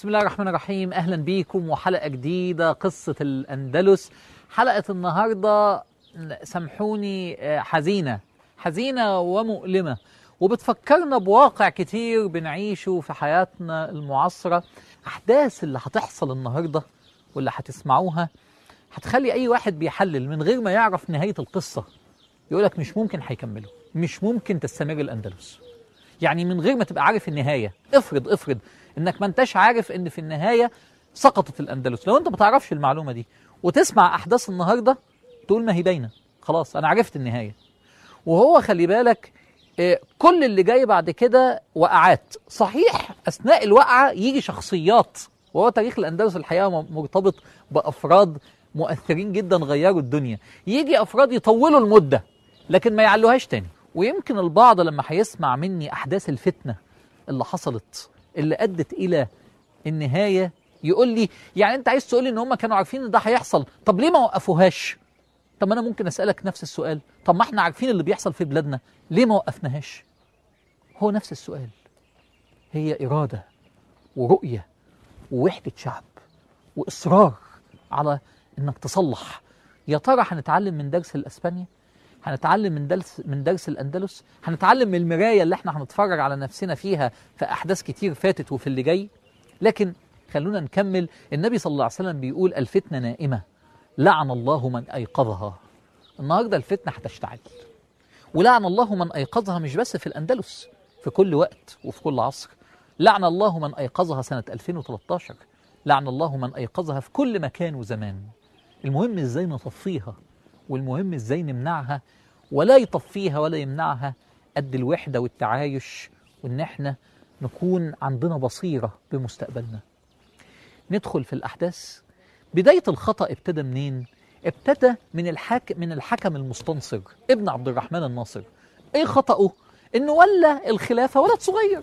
بسم الله الرحمن الرحيم أهلا بيكم وحلقة جديدة قصة الأندلس حلقة النهاردة سامحوني آه، حزينة حزينة ومؤلمة وبتفكرنا بواقع كتير بنعيشه في حياتنا المعاصرة أحداث اللي هتحصل النهاردة واللي هتسمعوها هتخلي أي واحد بيحلل من غير ما يعرف نهاية القصة يقولك مش ممكن هيكملوا مش ممكن تستمر الأندلس يعني من غير ما تبقى عارف النهاية افرض افرض انك ما انتش عارف ان في النهاية سقطت الأندلس لو انت ما تعرفش المعلومة دي وتسمع أحداث النهاردة تقول ما هي باينة خلاص أنا عرفت النهاية وهو خلي بالك آه، كل اللي جاي بعد كده وقعات صحيح أثناء الوقعة يجي شخصيات وهو تاريخ الأندلس الحقيقة م- مرتبط بأفراد مؤثرين جدا غيروا الدنيا يجي أفراد يطولوا المدة لكن ما يعلوهاش تاني ويمكن البعض لما هيسمع مني أحداث الفتنة اللي حصلت اللي أدت إلى النهاية يقول لي يعني أنت عايز تقول لي إن هم كانوا عارفين إن ده هيحصل طب ليه ما وقفوهاش طب ما أنا ممكن أسألك نفس السؤال طب ما إحنا عارفين اللي بيحصل في بلادنا ليه ما وقفناهاش هو نفس السؤال هي إرادة ورؤية ووحدة شعب وإصرار على إنك تصلح يا ترى هنتعلم من درس الأسبانيا هنتعلم من درس من درس الأندلس هنتعلم من المراية اللي احنا هنتفرج على نفسنا فيها في أحداث كتير فاتت وفي اللي جاي لكن خلونا نكمل النبي صلى الله عليه وسلم بيقول الفتنة نائمة لعن الله من أيقظها النهاردة الفتنة هتشتعل ولعن الله من أيقظها مش بس في الأندلس في كل وقت وفي كل عصر لعن الله من أيقظها سنة 2013 لعن الله من أيقظها في كل مكان وزمان المهم إزاي نطفيها والمهم إزاي نمنعها ولا يطفيها ولا يمنعها قد الوحدة والتعايش وإن إحنا نكون عندنا بصيرة بمستقبلنا ندخل في الأحداث بداية الخطأ ابتدى منين؟ ابتدى من الحاك من الحكم المستنصر ابن عبد الرحمن الناصر ايه خطأه؟ انه ولى الخلافة ولد صغير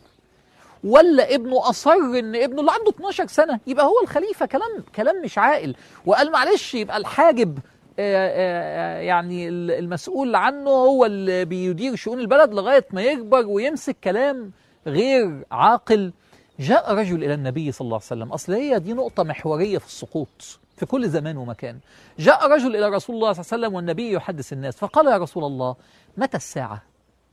ولا ابنه اصر ان ابنه اللي عنده 12 سنه يبقى هو الخليفه كلام كلام مش عاقل وقال معلش يبقى الحاجب آه، آه، آه، يعني ال- المسؤول عنه هو اللي بيدير شؤون البلد لغايه ما يكبر ويمسك كلام غير عاقل جاء رجل الى النبي صلى الله عليه وسلم اصل هي دي نقطه محوريه في السقوط في كل زمان ومكان جاء رجل الى رسول الله صلى الله عليه وسلم والنبي يحدث الناس فقال يا رسول الله متى الساعه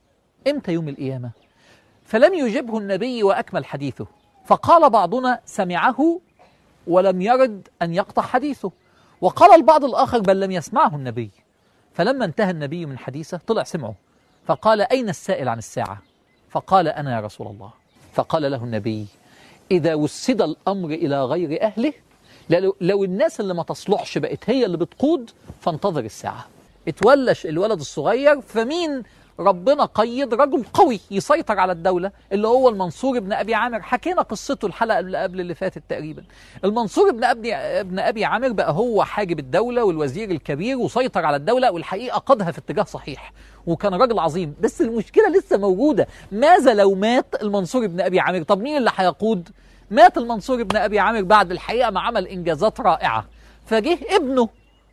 امتى يوم القيامه فلم يجبه النبي واكمل حديثه فقال بعضنا سمعه ولم يرد ان يقطع حديثه وقال البعض الاخر بل لم يسمعه النبي فلما انتهى النبي من حديثه طلع سمعه فقال اين السائل عن الساعه فقال انا يا رسول الله فقال له النبي اذا وسد الامر الى غير اهله لو, لو الناس اللي ما تصلحش بقت هي اللي بتقود فانتظر الساعه اتولش الولد الصغير فمين ربنا قيد رجل قوي يسيطر على الدولة اللي هو المنصور بن أبي عامر حكينا قصته الحلقة اللي قبل اللي فاتت تقريبا المنصور بن أبي, ابن أبي عامر بقى هو حاجب الدولة والوزير الكبير وسيطر على الدولة والحقيقة قادها في اتجاه صحيح وكان راجل عظيم بس المشكلة لسه موجودة ماذا لو مات المنصور بن أبي عامر طب مين اللي هيقود مات المنصور بن أبي عامر بعد الحقيقة ما عمل إنجازات رائعة فجه ابنه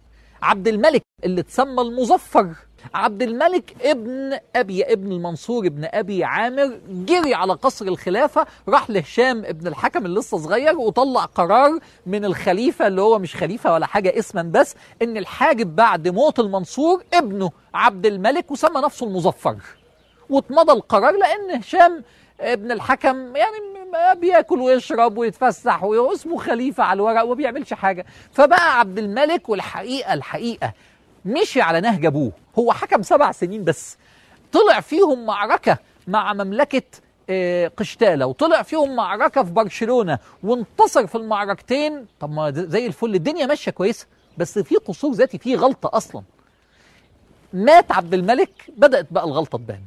عبد الملك اللي اتسمى المظفر عبد الملك ابن ابي ابن المنصور ابن ابي عامر جري على قصر الخلافه راح لهشام ابن الحكم اللي لسه صغير وطلع قرار من الخليفه اللي هو مش خليفه ولا حاجه اسما بس ان الحاجب بعد موت المنصور ابنه عبد الملك وسمى نفسه المظفر واتمضى القرار لان هشام ابن الحكم يعني ما بياكل ويشرب ويتفسح واسمه خليفه على الورق وما بيعملش حاجه فبقى عبد الملك والحقيقه الحقيقه مشي على نهج ابوه هو حكم سبع سنين بس طلع فيهم معركه مع مملكه آه، قشتالة وطلع فيهم معركة في برشلونة وانتصر في المعركتين طب ما ده زي الفل الدنيا ماشية كويسة بس في قصور ذاتي في غلطة أصلا مات عبد الملك بدأت بقى الغلطة تبان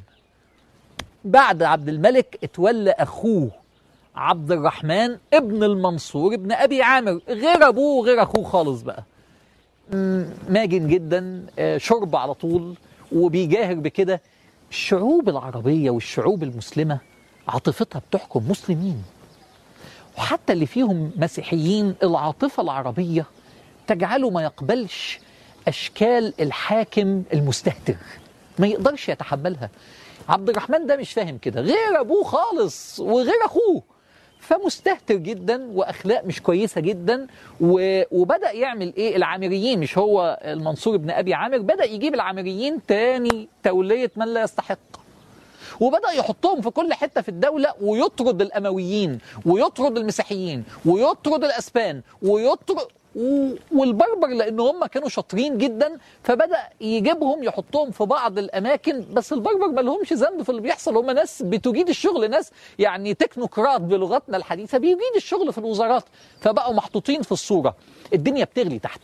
بعد عبد الملك اتولى أخوه عبد الرحمن ابن المنصور ابن أبي عامر غير أبوه وغير أخوه خالص بقى م- ماجن جدا آه، شرب على طول وبيجاهر بكده الشعوب العربية والشعوب المسلمة عاطفتها بتحكم مسلمين وحتى اللي فيهم مسيحيين العاطفة العربية تجعله ما يقبلش أشكال الحاكم المستهتر ما يقدرش يتحملها عبد الرحمن ده مش فاهم كده غير أبوه خالص وغير أخوه فمستهتر جدا واخلاق مش كويسه جدا و... وبدا يعمل ايه العامريين مش هو المنصور بن ابي عامر بدا يجيب العامريين تاني توليه من لا يستحق وبدا يحطهم في كل حته في الدوله ويطرد الامويين ويطرد المسيحيين ويطرد الاسبان ويطرد و- والبربر لان هم كانوا شاطرين جدا فبدا يجيبهم يحطهم في بعض الاماكن بس البربر ما لهمش ذنب في اللي بيحصل هم ناس بتجيد الشغل ناس يعني تكنوقراط بلغتنا الحديثه بيجيد الشغل في الوزارات فبقوا محطوطين في الصوره الدنيا بتغلي تحت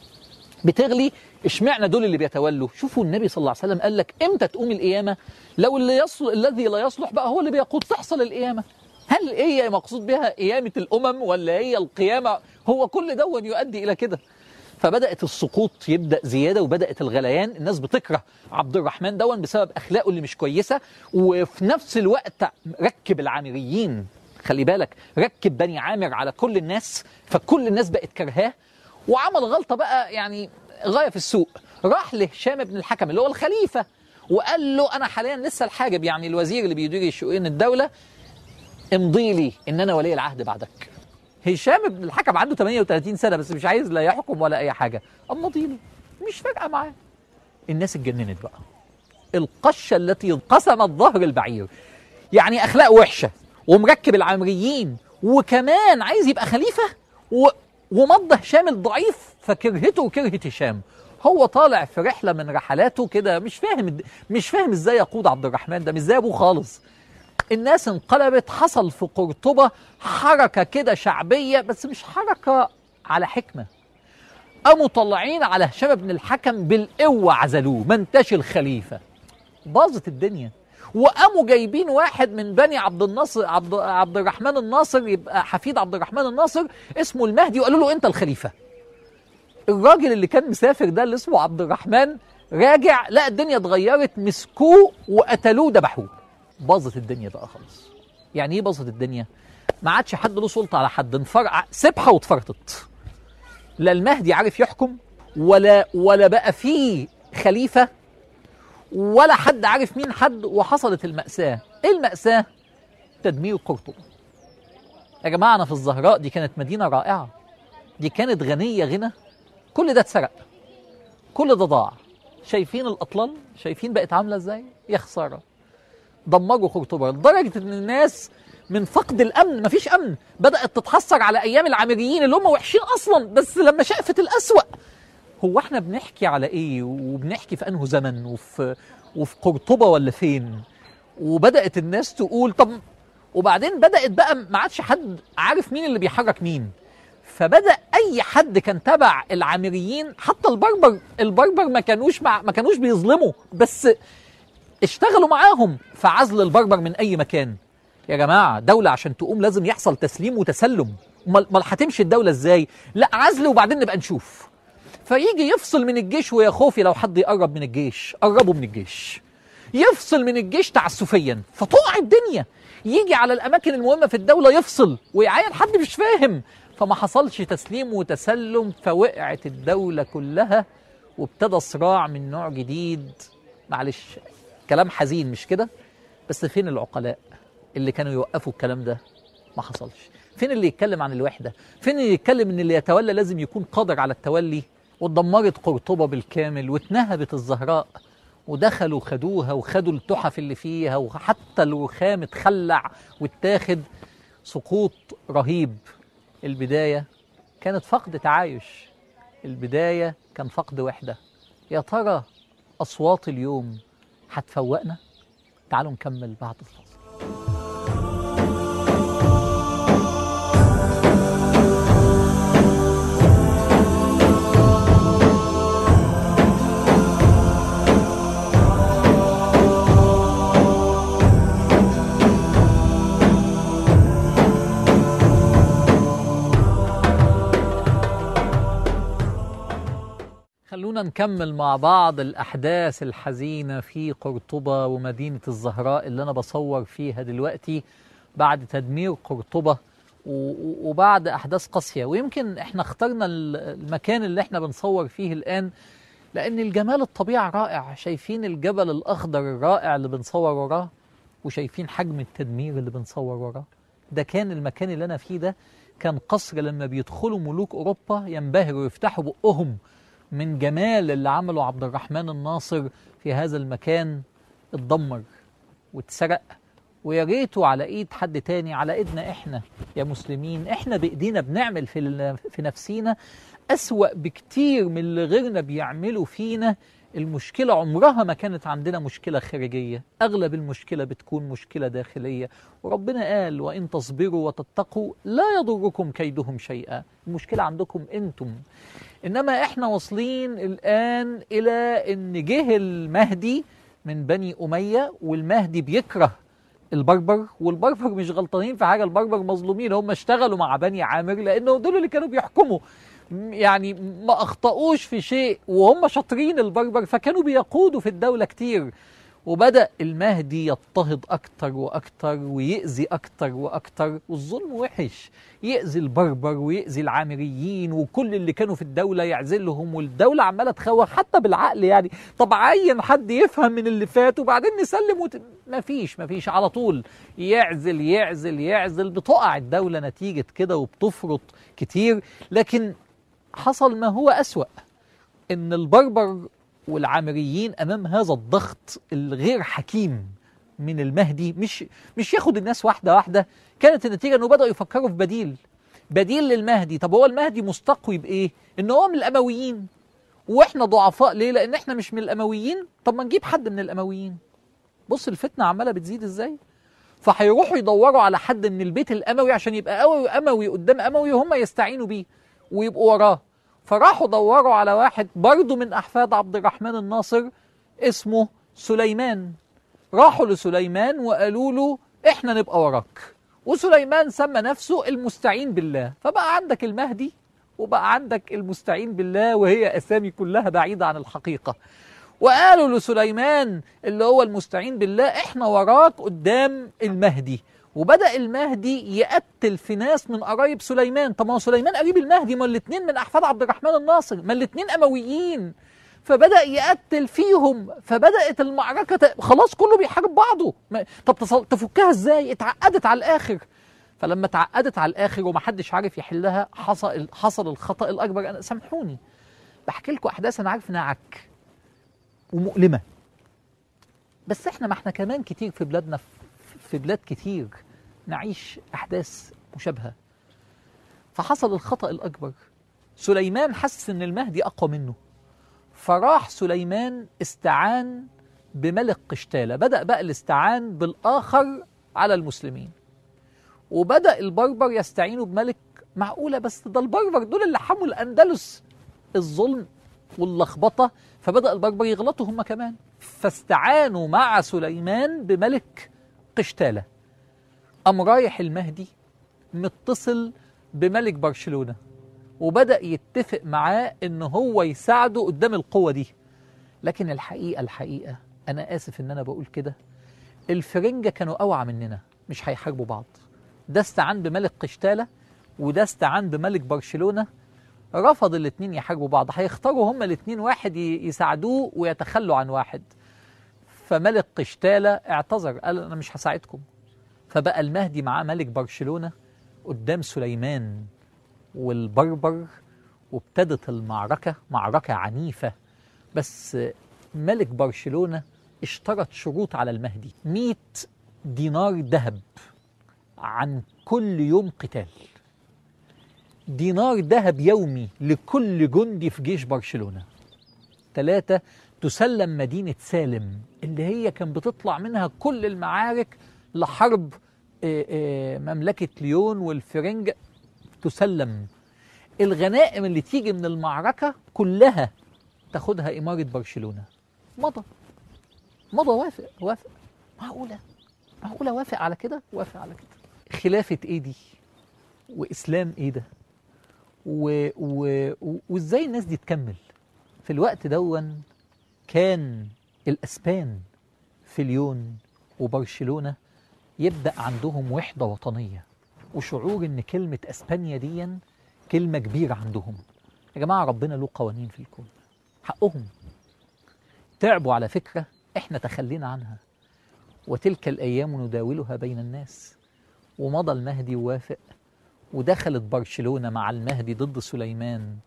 بتغلي اشمعنى دول اللي بيتولوا شوفوا النبي صلى الله عليه وسلم قال لك امتى تقوم القيامه لو اللي يصل الذي لا يصلح بقى هو اللي بيقود تحصل القيامه هل هي مقصود بها قيامه الامم ولا هي القيامه هو كل دون يؤدي الى كده فبدات السقوط يبدا زياده وبدات الغليان الناس بتكره عبد الرحمن دون بسبب اخلاقه اللي مش كويسه وفي نفس الوقت ركب العامريين خلي بالك ركب بني عامر على كل الناس فكل الناس بقت كرهاه وعمل غلطه بقى يعني غايه في السوء راح لهشام بن الحكم اللي هو الخليفه وقال له انا حاليا لسه الحاجب يعني الوزير اللي بيدير شؤون الدوله امضي لي ان انا ولي العهد بعدك هشام بن الحكم عنده 38 سنه بس مش عايز لا يحكم ولا اي حاجه امضي لي مش فارقه معاه الناس اتجننت بقى القشه التي انقسمت ظهر البعير يعني اخلاق وحشه ومركب العامريين وكمان عايز يبقى خليفه و... ومضى هشام الضعيف فكرهته وكرهت هشام هو طالع في رحله من رحلاته كده مش فاهم مش فاهم ازاي يقود عبد الرحمن ده مش زي ابوه خالص الناس انقلبت حصل في قرطبة حركة كده شعبية بس مش حركة على حكمة قاموا طالعين على هشام بن الحكم بالقوة عزلوه ما انتش الخليفة باظت الدنيا وقاموا جايبين واحد من بني عبد الناصر عبد, عبد الرحمن الناصر يبقى حفيد عبد الرحمن الناصر اسمه المهدي وقالوا له انت الخليفة الراجل اللي كان مسافر ده اللي اسمه عبد الرحمن راجع لا الدنيا اتغيرت مسكوه وقتلوه ذبحوه باظت الدنيا بقى خالص يعني ايه باظت الدنيا ما عادش حد له سلطه على حد انفرع سبحه واتفرطت لا المهدي عارف يحكم ولا ولا بقى فيه خليفه ولا حد عارف مين حد وحصلت المأساة ايه المأساة تدمير قرطبة يا جماعة أنا في الزهراء دي كانت مدينة رائعة دي كانت غنية غنى كل ده اتسرق كل ده ضاع شايفين الأطلال شايفين بقت عاملة ازاي يا خسارة دمروا قرطبة لدرجة ان الناس من فقد الامن مفيش امن بدات تتحسر على ايام العامريين اللي هم وحشين اصلا بس لما شافت الاسوا هو احنا بنحكي على ايه وبنحكي في انه زمن وفي وفي قرطبه ولا فين وبدات الناس تقول طب وبعدين بدات بقى ما عادش حد عارف مين اللي بيحرك مين فبدا اي حد كان تبع العامريين حتى البربر البربر ما كانوش مع ما كانوش بيظلموا بس اشتغلوا معاهم في عزل البربر من اي مكان يا جماعه دوله عشان تقوم لازم يحصل تسليم وتسلم امال امال هتمشي الدوله ازاي لا عزل وبعدين نبقى نشوف فيجي يفصل من الجيش ويا خوفي لو حد يقرب من الجيش قربوا من الجيش يفصل من الجيش تعسفيا فتقع الدنيا يجي على الاماكن المهمه في الدوله يفصل ويعين حد مش فاهم فما حصلش تسليم وتسلم فوقعت الدوله كلها وابتدى صراع من نوع جديد معلش كلام حزين مش كده بس فين العقلاء اللي كانوا يوقفوا الكلام ده ما حصلش فين اللي يتكلم عن الوحده فين اللي يتكلم ان اللي يتولى لازم يكون قادر على التولي واتدمرت قرطبة بالكامل واتنهبت الزهراء ودخلوا خدوها وخدوا التحف اللي فيها وحتى الرخام اتخلع واتاخد سقوط رهيب البداية كانت فقد تعايش البداية كان فقد وحدة يا ترى أصوات اليوم هتفوقنا تعالوا نكمل بعد الفاصل خلونا نكمل مع بعض الأحداث الحزينة في قرطبة ومدينة الزهراء اللي أنا بصور فيها دلوقتي بعد تدمير قرطبة و- وبعد أحداث قاسية ويمكن إحنا اخترنا ال- المكان اللي إحنا بنصور فيه الآن لأن الجمال الطبيعة رائع شايفين الجبل الأخضر الرائع اللي بنصور وراه وشايفين حجم التدمير اللي بنصور وراه ده كان المكان اللي أنا فيه ده كان قصر لما بيدخلوا ملوك أوروبا ينبهروا ويفتحوا بقهم من جمال اللي عمله عبد الرحمن الناصر في هذا المكان اتدمر واتسرق ويا ريته على ايد حد تاني على ايدنا احنا يا مسلمين احنا بايدينا بنعمل في ال- في نفسينا اسوأ بكتير من اللي غيرنا بيعملوا فينا المشكلة عمرها ما كانت عندنا مشكلة خارجية أغلب المشكلة بتكون مشكلة داخلية وربنا قال وإن تصبروا وتتقوا لا يضركم كيدهم شيئا المشكلة عندكم أنتم إنما إحنا واصلين الآن إلى إن جه المهدي من بني أمية والمهدي بيكره البربر والبربر مش غلطانين في حاجة البربر مظلومين هم اشتغلوا مع بني عامر لأنه دول اللي كانوا بيحكموا م- يعني ما أخطأوش في شيء وهم شاطرين البربر فكانوا بيقودوا في الدولة كتير وبدأ المهدي يضطهد أكتر وأكتر ويأذي أكتر وأكتر والظلم وحش يأذي البربر ويأذي العامريين وكل اللي كانوا في الدولة يعزلهم والدولة عمالة تخوف حتى بالعقل يعني طب عين حد يفهم من اللي فات وبعدين نسلم وت... مفيش مفيش على طول يعزل يعزل يعزل بتقع الدولة نتيجة كده وبتفرط كتير لكن حصل ما هو أسوأ ان البربر والعامريين امام هذا الضغط الغير حكيم من المهدي مش مش ياخد الناس واحده واحده كانت النتيجه انه بداوا يفكروا في بديل بديل للمهدي طب هو المهدي مستقوي بايه ان هو من الامويين واحنا ضعفاء ليه لان احنا مش من الامويين طب ما نجيب حد من الامويين بص الفتنه عماله بتزيد ازاي فهيروحوا يدوروا على حد من البيت الاموي عشان يبقى اموي اموي قدام اموي وهم يستعينوا بيه ويبقوا وراه فراحوا دوروا على واحد برضه من احفاد عبد الرحمن الناصر اسمه سليمان راحوا لسليمان وقالوا له احنا نبقى وراك وسليمان سمى نفسه المستعين بالله فبقى عندك المهدي وبقى عندك المستعين بالله وهي اسامي كلها بعيده عن الحقيقه وقالوا لسليمان اللي هو المستعين بالله احنا وراك قدام المهدي وبدأ المهدي يقتل في ناس من قرايب سليمان طب ما هو سليمان قريب المهدي ما الاثنين من احفاد عبد الرحمن الناصر ما الاثنين امويين فبدأ يقتل فيهم فبدأت المعركة ت- خلاص كله بيحارب بعضه ما- طب تصل- تفكها ازاي اتعقدت على الاخر فلما اتعقدت على الاخر ومحدش عارف يحلها حصل حصل الخطأ الاكبر انا سامحوني بحكي لكم احداث انا عارف انها عك ومؤلمة بس احنا ما احنا كمان كتير في بلادنا في بلاد كتير نعيش احداث مشابهة فحصل الخطأ الاكبر سليمان حس ان المهدي اقوى منه فراح سليمان استعان بملك قشتالة بدأ بقى الاستعان بالآخر على المسلمين وبدأ البربر يستعينوا بملك معقولة بس ده البربر دول اللي حموا الأندلس الظلم واللخبطة فبدأ البربر يغلطوا هم كمان فاستعانوا مع سليمان بملك قشتالة قام رايح المهدي متصل بملك برشلونة وبدأ يتفق معاه ان هو يساعده قدام القوة دي لكن الحقيقة الحقيقة انا اسف ان انا بقول كده الفرنجة كانوا اوعى مننا مش هيحاربوا بعض ده استعان بملك قشتالة وده استعان بملك برشلونة رفض الاتنين يحاربوا بعض هيختاروا هما الاتنين واحد ي- يساعدوه ويتخلوا عن واحد فملك قشتالة اعتذر قال انا مش هساعدكم فبقى المهدي معاه ملك برشلونة قدام سليمان والبربر وابتدت المعركة معركة عنيفة بس ملك برشلونة اشترط شروط على المهدي 100 دينار ذهب عن كل يوم قتال دينار ذهب يومي لكل جندي في جيش برشلونة ثلاثة تسلم مدينة سالم اللي هي كان بتطلع منها كل المعارك لحرب آه، آه، مملكة ليون والفرنج تسلم الغنائم اللي تيجي من المعركة كلها تاخدها إمارة برشلونة مضى مضى وافق وافق معقولة معقولة وافق على كده وافق على كده خلافة ايه دي وإسلام ايه ده و... و... و... وازاي الناس دي تكمل في الوقت دون كان الأسبان في ليون وبرشلونة يبدأ عندهم وحدة وطنية وشعور ان كلمة اسبانيا دي كلمة كبيرة عندهم يا جماعة ربنا له قوانين في الكون حقهم تعبوا على فكرة احنا تخلينا عنها وتلك الايام نداولها بين الناس ومضى المهدي ووافق ودخلت برشلونة مع المهدي ضد سليمان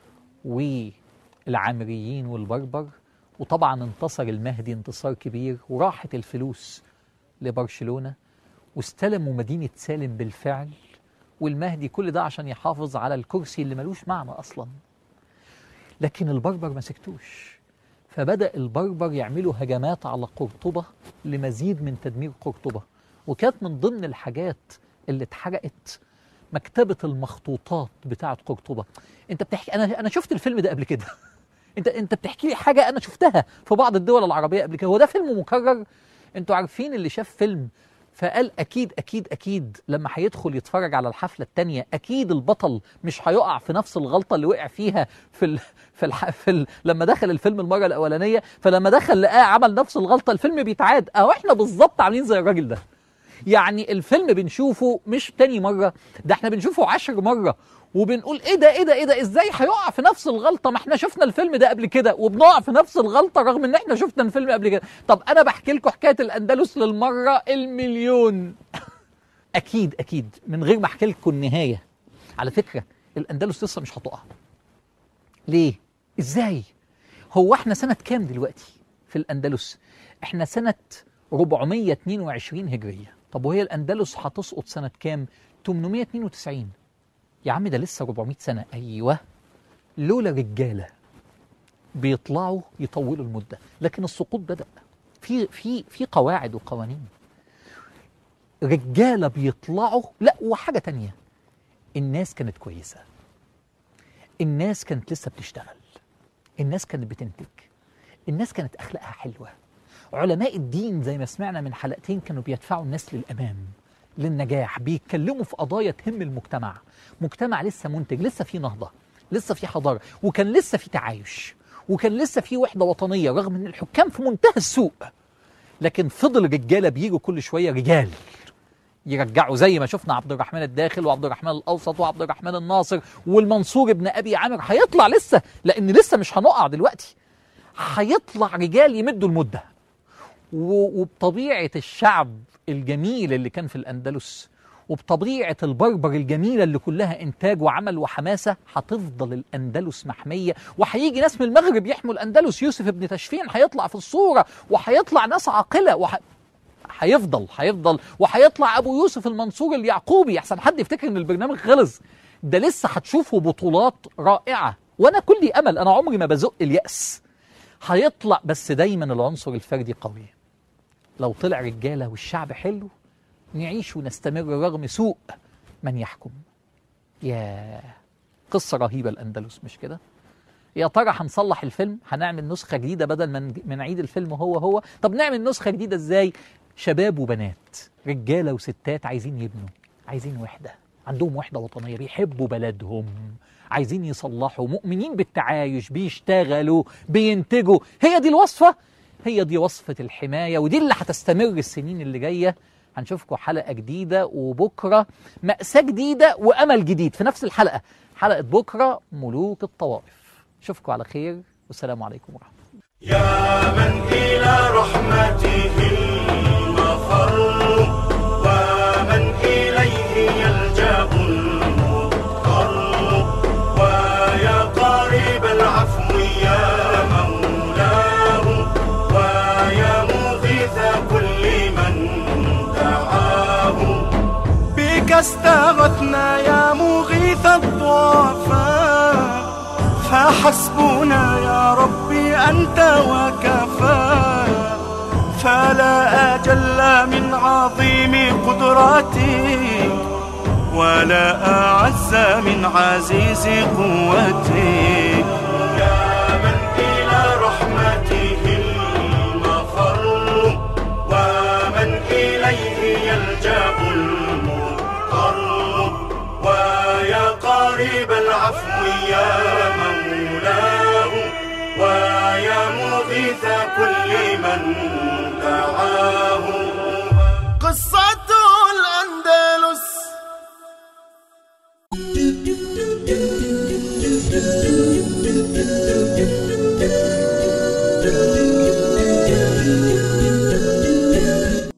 والعامريين والبربر وطبعا انتصر المهدي انتصار كبير وراحت الفلوس لبرشلونة واستلموا مدينة سالم بالفعل والمهدي كل ده عشان يحافظ على الكرسي اللي ملوش معنى أصلا لكن البربر ما سكتوش فبدأ البربر يعملوا هجمات على قرطبة لمزيد من تدمير قرطبة وكانت من ضمن الحاجات اللي اتحرقت مكتبة المخطوطات بتاعة قرطبة انت بتحكي انا انا شفت الفيلم ده قبل كده انت انت بتحكي لي حاجة انا شفتها في بعض الدول العربية قبل كده هو ده فيلم مكرر انتوا عارفين اللي شاف فيلم فقال اكيد اكيد اكيد لما هيدخل يتفرج على الحفله الثانيه اكيد البطل مش هيقع في نفس الغلطه اللي وقع فيها في ال في, الح في ال لما دخل الفيلم المره الاولانيه فلما دخل لقاه عمل نفس الغلطه الفيلم بيتعاد اهو احنا بالظبط عاملين زي الراجل ده يعني الفيلم بنشوفه مش تاني مره ده احنا بنشوفه عشر مره وبنقول ايه ده ايه ده ايه ده ازاي هيقع في نفس الغلطه ما احنا شفنا الفيلم ده قبل كده وبنقع في نفس الغلطه رغم ان احنا شفنا الفيلم قبل كده طب انا بحكي لكم حكايه الاندلس للمره المليون اكيد اكيد من غير ما احكي لكم النهايه على فكره الاندلس لسه مش هتقع ليه ازاي هو احنا سنه كام دلوقتي في الاندلس احنا سنه 422 هجريه طب وهي الاندلس هتسقط سنه كام 892 يا عم ده لسه 400 سنة أيوة لولا رجالة بيطلعوا يطولوا المدة لكن السقوط بدأ في في في قواعد وقوانين رجالة بيطلعوا لا وحاجة تانية الناس كانت كويسة الناس كانت لسه بتشتغل الناس كانت بتنتج الناس كانت أخلاقها حلوة علماء الدين زي ما سمعنا من حلقتين كانوا بيدفعوا الناس للأمام للنجاح بيتكلموا في قضايا تهم المجتمع مجتمع لسه منتج لسه في نهضة لسه في حضارة وكان لسه في تعايش وكان لسه في وحدة وطنية رغم ان الحكام في منتهى السوء لكن فضل رجالة بيجوا كل شوية رجال يرجعوا زي ما شفنا عبد الرحمن الداخل وعبد الرحمن الاوسط وعبد الرحمن الناصر والمنصور ابن ابي عامر هيطلع لسه لان لسه مش هنقع دلوقتي هيطلع رجال يمدوا المده وبطبيعه الشعب الجميل اللي كان في الأندلس وبطبيعة البربر الجميلة اللي كلها إنتاج وعمل وحماسة هتفضل الأندلس محمية وهيجي ناس من المغرب يحموا الأندلس يوسف ابن تشفين هيطلع في الصورة وهيطلع ناس عاقلة وح... هيفضل هيفضل وهيطلع أبو يوسف المنصور اليعقوبي أحسن حد يفتكر إن البرنامج خلص ده لسه هتشوفوا بطولات رائعة وأنا كلي أمل أنا عمري ما بزق اليأس هيطلع بس دايما العنصر الفردي قوي لو طلع رجاله والشعب حلو نعيش ونستمر رغم سوء من يحكم يا قصة رهيبة الأندلس مش كده يا ترى هنصلح الفيلم هنعمل نسخة جديدة بدل من من نعيد الفيلم هو هو طب نعمل نسخة جديدة ازاي شباب وبنات رجالة وستات عايزين يبنوا عايزين وحدة عندهم وحدة وطنية بيحبوا بلدهم عايزين يصلحوا مؤمنين بالتعايش بيشتغلوا بينتجوا هي دي الوصفة هي دي وصفة الحماية ودي اللي هتستمر السنين اللي جاية هنشوفكم حلقة جديدة وبكرة مأساة جديدة وأمل جديد في نفس الحلقة حلقة بكرة ملوك الطوائف أشوفكم على خير والسلام عليكم ورحمة الله يا من إلى رحمته المفر ومن إليه يلجأ المضطر ويا قريب العفو يا مولاه ويا مغيث كل من دعاه بك استغثنا يا مغيث الضعفاء فحسبنا يا ربي أنت وكفى فلا أجل من عظيم قدرتك ولا أعز من عزيز قوتك يا من إلى رحمته المفر ومن إليه يلجأ المضطر ويا قريب العفو يا مولاه ويا مغيث كل من دعاه